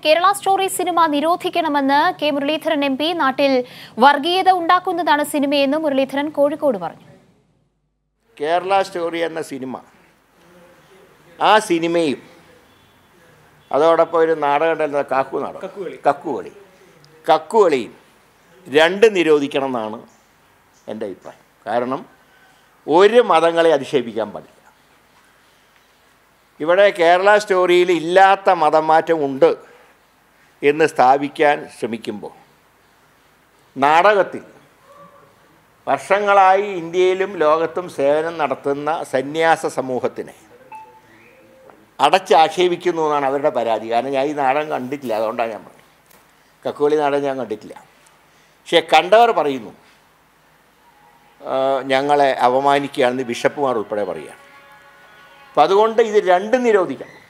കേരള സ്റ്റോറി സിനിമ നിരോധിക്കണമെന്ന് K Muraleedharan M P നാട്ടിൽ വർഗീയത ഉണ്ടാക്കുന്നതാണ് സിനിമയെന്ന് മുരളീധരൻ കോഴിക്കോട് പറഞ്ഞു കേരള സ്റ്റോറി എന്ന സിനിമ ആ സിനിമയും അതോടൊപ്പം ഒരു നാടകം ഉണ്ടായിരുന്നത് കാക്കു നാടകം കക്കുകളി കക്കുകളിയും രണ്ട് നിരോധിക്കണം എന്നാണ് എൻ്റെ അഭിപ്രായം കാരണം ഒരു മതങ്ങളെ അധിക്ഷേപിക്കാൻ പാടില്ല ഇവിടെ കേരള സ്റ്റോറിയിൽ ഇല്ലാത്ത മതം മാറ്റം ഉണ്ട് എന്ന് സ്ഥാപിക്കാൻ ശ്രമിക്കുമ്പോൾ നാടകത്തിൽ വർഷങ്ങളായി ഇന്ത്യയിലും ലോകത്തും സേവനം നടത്തുന്ന സന്യാസ സമൂഹത്തിനെ അടച്ചാക്ഷേപിക്കുന്നു എന്നാണ് അവരുടെ പരാതി കാരണം ഞാൻ ഈ നാടകം കണ്ടിട്ടില്ല അതുകൊണ്ടാണ് ഞാൻ പറഞ്ഞത് കക്കോളി നാടകം ഞാൻ കണ്ടിട്ടില്ല പക്ഷേ കണ്ടവർ പറയുന്നു ആ, ഞങ്ങളെ അപമാനിക്കുകയാണെന്ന് ബിഷപ്പുമാർ ഉൾപ്പെടെ പറയുകയാണ് അപ്പം അതുകൊണ്ട് ഇത് രണ്ടും നിരോധിക്കണം